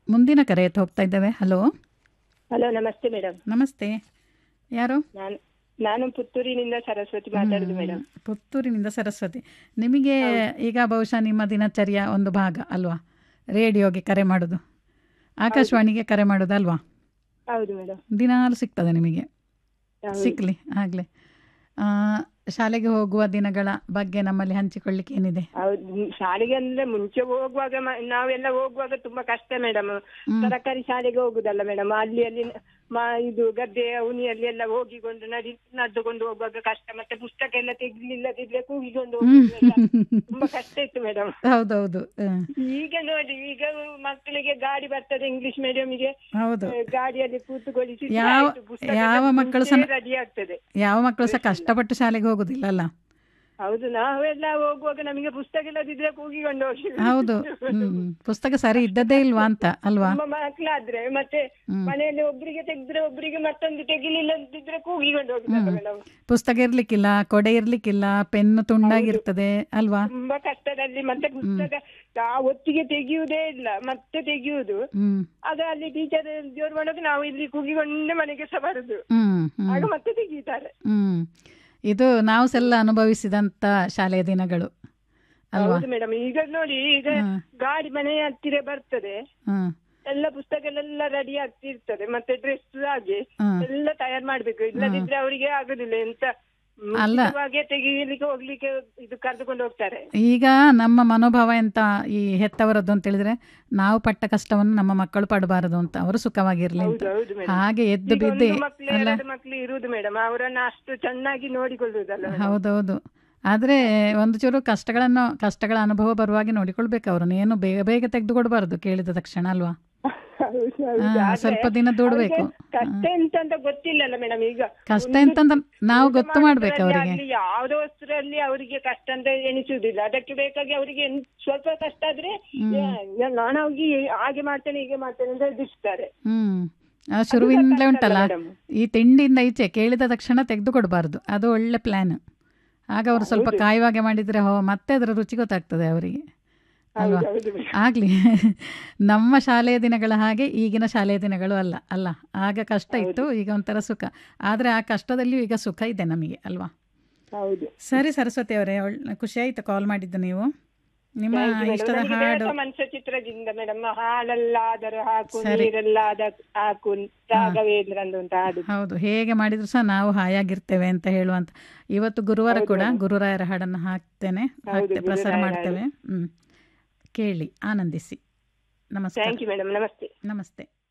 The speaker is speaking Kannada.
ಮುಂದಿನ ಕರೆ ಎತ್ತು ಹೋಗ್ತಾ ಇದ್ದೇವೆ ಹಲೋ ಹಲೋ ನಮಸ್ತೆ ಮೇಡಮ್ ನಮಸ್ತೆ ಯಾರು ನಾನು ನಾನು ಪುತ್ತೂರಿನಿಂದ ಸರಸ್ವತಿ ಮಾತಾಡುದು ಮೇಡಮ್ ಪುತ್ತೂರಿನಿಂದ ಸರಸ್ವತಿ ನಿಮಗೆ ಈಗ ಬಹುಶಃ ನಿಮ್ಮ ದಿನಚರ್ಯ ಒಂದು ಭಾಗ ಅಲ್ವಾ ರೇಡಿಯೋಗೆ ಕರೆ ಮಾಡೋದು ಆಕಾಶವಾಣಿಗೆ ಕರೆ ಮಾಡೋದು ಅಲ್ವಾ ಹೌದು ಮೇಡಮ್ ದಿನಾಲು ಸಿಗ್ತದೆ ನಿಮಗೆ ಹೌದು. ಸಿಕ್ಕಲಿ ಆಗಲಿ ಶಾಲೆಗೆ ಹೋಗುವ ದಿನಗಳ ಬಗ್ಗೆ ನಮ್ಮಲ್ಲಿ ಹಂಚಿಕೊಳ್ಳಿಕ್ಕೆ ಏನಿದೆ ಹೌದು ಹ್ಮ್, ಶಾಲೆಗೆ ಅಂದ್ರೆ ಮುಂಚೆ ಹೋಗುವಾಗ ಮ- ನಾವೆಲ್ಲ ಹೋಗುವಾಗ ತುಂಬಾ ಕಷ್ಟ ಮೇಡಮ್ ತರಕಾರಿ ಶಾಲೆಗೆ ಹೋಗುದಲ್ಲ ಮೇಡಮ್ ಅಲ್ಲಿ ಅಲ್ಲಿ ಮ- ಇದು ಗದ್ದೆ ಉನಿಯಲ್ಲಿ ಎಲ್ಲ ಹೋಗಿಕೊಂಡು ನಡಿ ನಡೆದುಕೊಂಡು ಹೋಗುವಾಗ ಕಷ್ಟ ಮತ್ತೆ ಪುಸ್ತಕ ಎಲ್ಲ ತೆಗಿಲಿಲ್ಲದಿದ್ರೆ ಕೂಗಿಕೊಂಡು ಹೋಗುದೆಲ್ಲ ತುಂಬಾ ಕಷ್ಟ ಇತ್ತು ಮೇಡಮ್ ಹೌದೌದು ಹ. ಈಗ ನೋಡಿ ಈಗ ಮಕ್ಕಳಿಗೆ ಗಾಡಿ ಬರ್ತದೆ ಇಂಗ್ಲಿಷ್ ಮೀಡಿಯಂಗೆ ಹೌದು ಗಾಡಿಯಲ್ಲಿ ಕೂತುಗೊಳಿಸಿ ಯಾವ- ಯಾವ ಮಕ್ಕಳು ಸಹ ರೆಡಿ ಆಗ್ತದೆ ಯಾವ ಮಕ್ಕಳು ಸಹ ಕಷ್ಟಪಟ್ಟು ಶಾಲೆಗೆ ಹೋಗುದಿಲ್ಲ ಅಲ್ಲ ಹೌದು ನಾವೆಲ್ಲ ಹೋಗುವಾಗ ನಮಗೆ ಪುಸ್ತಕ ಇಲ್ಲದಿದ್ರೆ ಕೂಗಿಕೊಂಡು ಹೋಗಿ ಹೌದು ಹ್ಮ್ ಪುಸ್ತಕ ಸರಿ ಇದ್ದದ್ದೇ ಇಲ್ವಾ ಅಂತ ಅಲ್ವಾ ನಮ್ಮ ಮಕ್ಕಳಾದ್ರೆ ಮತ್ತೆ ಹ್ಮ್. ಮನೆಯಲ್ಲಿ ಒಬ್ಬರಿಗೆ ತೆಗೆದ್ರೆ ಒಬ್ಬರಿಗೆ ಮತ್ತೊಂದು ತೆಗಿಲಿಲ್ಲದಿದ್ರೆ ಕೂಗಿಕೊಂಡು ಹೋಗಿದ್ದಾರೆ ಮೇಡಮ್ ಪುಸ್ತಕ ಇರ್ಲಿಕ್ಕಿಲ್ಲ ಕೊಡೆ ಇರ್ಲಿಕ್ಕಿಲ್ಲ ಪೆನ್ನು ತುಂಡಾಗಿರ್ತದೆ ಅಲ್ವಾ ತುಂಬಾ ಕಷ್ಟದಲ್ಲಿ ಮತ್ತೆ ಪುಸ್ತಕ ಆ ಹೊತ್ತಿಗೆ ತೆಗೆಯುವುದೇ ಇಲ್ಲ ಮತ್ತೆ ತೆಗೆಯುವುದು ಹ್ಮ್ ಆಗ ಅಲ್ಲಿ ಟೀಚರ್ ಜೋರು ಮಾಡೋದು ನಾವು ಇಲ್ಲಿ ಕೂಗಿಕೊಂಡೇ ಮನೆಗೆ ಸಹ ಬರುದು ಹ್ಮ್ ಹ್ಮ್ ಆಗ ಮತ್ತೆ ತೆಗೀತಾರೆ ಹ್ಮ್ ಇದು ನಾವು ಸೆಲ್ಲ ಅನುಭವಿಸಿದಂತ ಶಾಲೆಯ ದಿನಗಳು ಅಲ್ವಾ ಹೌದು ಮೇಡಮ್ ಈಗ ನೋಡಿ ಈಗ ಗಾಡಿ ಮನೆ ಹತ್ತಿರ ಬರ್ತದೆ ಹ್ಮ್ ಎಲ್ಲ ಪುಸ್ತಕಗಳೆಲ್ಲ ರೆಡಿ ಆಗ್ತಿರ್ತದೆ ಮತ್ತೆ ಡ್ರೆಸ್ ಹಾಗೆ ಹ್ಮ್. ಎಲ್ಲ ತಯಾರು ಮಾಡ್ಬೇಕು ಇಲ್ಲದಿದ್ರೆ ಅವರಿಗೆ ಆಗುದಿಲ್ಲ ಎಂತ ಅಲ್ಲ. ಹಾಗೆ ತೆಗಿಲಿಕ್ಕೆ ಹೋಗ್ಲಿಕ್ಕೆ ಇದು ಕರೆದುಕೊಂಡು ಹೋಗ್ತಾರೆ ಈಗ ನಮ್ಮ ಮನೋಭಾವ ಎಂತ ಈ ಹೆತ್ತವರದ್ದು ಅಂತ ಹೇಳಿದ್ರೆ ನಾವು ಪಟ್ಟ ಕಷ್ಟವನ್ನು ನಮ್ಮ ಮಕ್ಕಳು ಪಡಬಾರದು ಅಂತ ಅವರು ಸುಖವಾಗಿರ್ಲಿ ಅಂತ ಹೌದು ಹೌದು ಮೇಡಮ್ ಹಾಗೆ ಎದ್ದು ಈಗ ಬಿದ್ದು ಒಂದು ಮಕ್ಳು ಅಲ್ಲ ಎರಡು ಮಕ್ಳು ಇರುವುದು ಮೇಡಮ್ ಅವರನ್ನ ಅಷ್ಟು ಚೆನ್ನಾಗಿ ನೋಡಿಕೊಳ್ಳುವುದಲ್ಲ madam. ಹೌದೌದು ಆದರೆ ಒಂದು ಚೂರು ಕಷ್ಟಗಳನ್ನು ಕಷ್ಟಗಳ ಅನುಭವ ಬರುವಾಗೆ ನೋಡಿಕೊಳ್ಬೇಕು ಅವ್ರನ್ನ ಏನು ಬೇಗ ಬೇಗ ತೆಗೆದು ಕೊಡಬಾರದು ಕೇಳಿದ ತಕ್ಷಣ ಅಲ್ವಾ ಹೌದು, ಹೌದು. ಹಾ, ಆದ್ರೆ ಸ್ವಲ್ಪ ದಿನ ದೂಡ್ಬೇಕು. ಅವ್ರಿಗೆ ಕಷ್ಟ ಎಂತ ಅಂತ ಗೊತ್ತಿಲ್ಲಲ್ಲ ಮೇಡಮ್ ಈಗ ಕಷ್ಟ ಒಂದು ಎಂತಂತ ನಾವು ಊಟ ಗೊತ್ತು ಮಾಡ್ಬೇಕು ಮಾಡೋದ್ರಲ್ಲಿ ಅವರಿಗೆ ಆಗ್ಲಿ, ಯಾವುದೋ ವಸ್ತುರಲ್ಲಿ ಅವರಿಗೆ ಕಷ್ಟ ಅಂತ ಎನಿಸುವುದಿಲ್ಲ ಅದಕ್ಕೆ ಬೇಕಾಗಿ ಅವರಿಗೆ ಎನ್- ಸ್ವಲ್ಪ ಕಷ್ಟ ಆದ್ರೆ ಯಾ- ಯಾ- ನಾನು ಹೋಗಿ ಹಾಗೆ ಮಾಡ್ತೇನೆ ಹೀಗೆ ಮಾಡ್ತೇನೆ ಅಂತ ಎದುರಿಸ್ತಾರೆ ಹ್ಮ್ ಆ ಶುರುವಿಂದಲೇ ಉಂಟಲ್ಲ madam. ಈ ತಿಂಡಿಯಿಂದ ಈಚೆ ಕೇಳಿದ ತಕ್ಷಣ ತೆಗೆದು ಕೊಡಬಾರ್ದು ಅದು ಒಳ್ಳೆ ಪ್ಲಾನ್ ಆಗ ಅವರು ಸ್ವಲ್ಪ ಕಾಯುವಾಗೆ ಮಾಡಿದ್ರೆ ಹೋ ಮತ್ತೆ ಅದರ ರುಚಿ ಗೊತ್ತಾಗ್ತದೆ ಅವರಿಗೆ ಅಲ್ವಾ ಹೌದು madam. ಆಗ್ಲಿ ನಮ್ಮ ಶಾಲೆಯ ದಿನಗಳ ಹಾಗೆ ಈಗಿನ ಶಾಲೆಯ ದಿನಗಳು ಅಲ್ಲ ಅಲ್ಲ ಆಗ ಕಷ್ಟ ಇತ್ತು ಈಗ ಒಂಥರ ಸುಖ ಆದರೆ ಆ ಕಷ್ಟದಲ್ಲಿಯೂ ಈಗ ಸುಖ ಇದೆ ನಮಗೆ ಅಲ್ವಾ ಹೌದು ಸರಿ ಸರಸ್ವತಿ ಅವರೇ ಒಳ್ಳೆ ಖುಷಿ ಆಯ್ತು ಕಾಲ್ ಮಾಡಿದ್ದು ನೀವು ನಿಮ್ಮ Thank you madam. ಇಷ್ಟದ ನನಗೆ ಹಾಡು ಬೆಳಕ ಮನಸ್ಸ ಚಿತ್ರದಿಂದ ಮೇಡಮ್ ಹಾಲಲ್ಲಾದರೂ ಹಾಕು ಸರಿ. ನೀರಲ್ಲಾದ ಹಾಕು ರಾಘವೇಂದ್ರ ಅಂತ ಹಾಡು ಹೌದು ಹೇಗೆ ಮಾಡಿದ್ರು ಸಹ ನಾವು ಹಾಯಾಗಿರ್ತೇವೆ ಅಂತ ಹೇಳುವಂತ ಇವತ್ತು ಗುರುವಾರ ಕೂಡ ಗುರುರಾಯರ ಹಾಡನ್ನು ಹಾಕ್ತೇನೆ ಹಾಕ್ತೆ ಪ್ರಸಾರ ಗುರುರಾಯರ ಮಾಡ್ತೇವೆ ಹ್ಮ್ ಕೇಳಿ ಆನಂದಿಸಿ ನಮಸ್ಕಾರ ಥ್ಯಾಂಕ್ ಯು ಮೇಡಮ್ ನಮಸ್ತೆ ನಮಸ್ತೆ